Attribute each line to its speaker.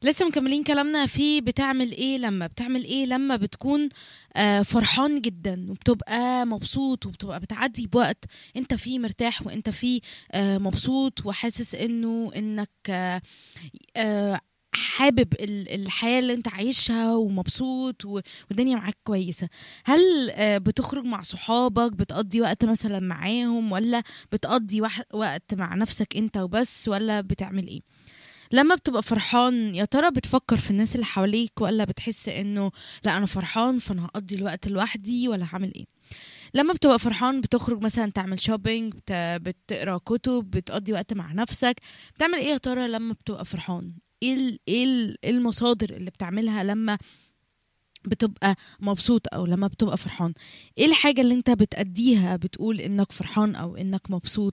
Speaker 1: لسه مكملين كلامنا في بتعمل ايه لما بتعمل ايه لما بتكون آه، فرحان جدا وبتبقى مبسوط وبتبقى بتعدي بوقت انت فيه مرتاح وانت فيه آه، مبسوط وحاسس انه انك آه، آه، حابب ال- الحياة اللي انت عايشها ومبسوط و- والدنيا معاك كويسة هل آه، بتخرج مع صحابك بتقضي وقت مثلا معاهم ولا بتقضي وح- وقت مع نفسك انت وبس ولا بتعمل ايه لما بتبقى فرحان يا ترى بتفكر في الناس اللي حواليك ولا بتحس انه لا انا فرحان فانا هقضي الوقت لوحدي ولا هعمل ايه لما بتبقى فرحان بتخرج مثلا تعمل شوبينج بت... بتقرا كتب بتقضي وقت مع نفسك بتعمل ايه يا ترى لما بتبقى فرحان ايه ال... ايه ال- إيه المصادر اللي بتعملها لما بتبقى مبسوط او لما بتبقى فرحان ايه الحاجة اللي انت بتأديها بتقول انك فرحان او انك مبسوط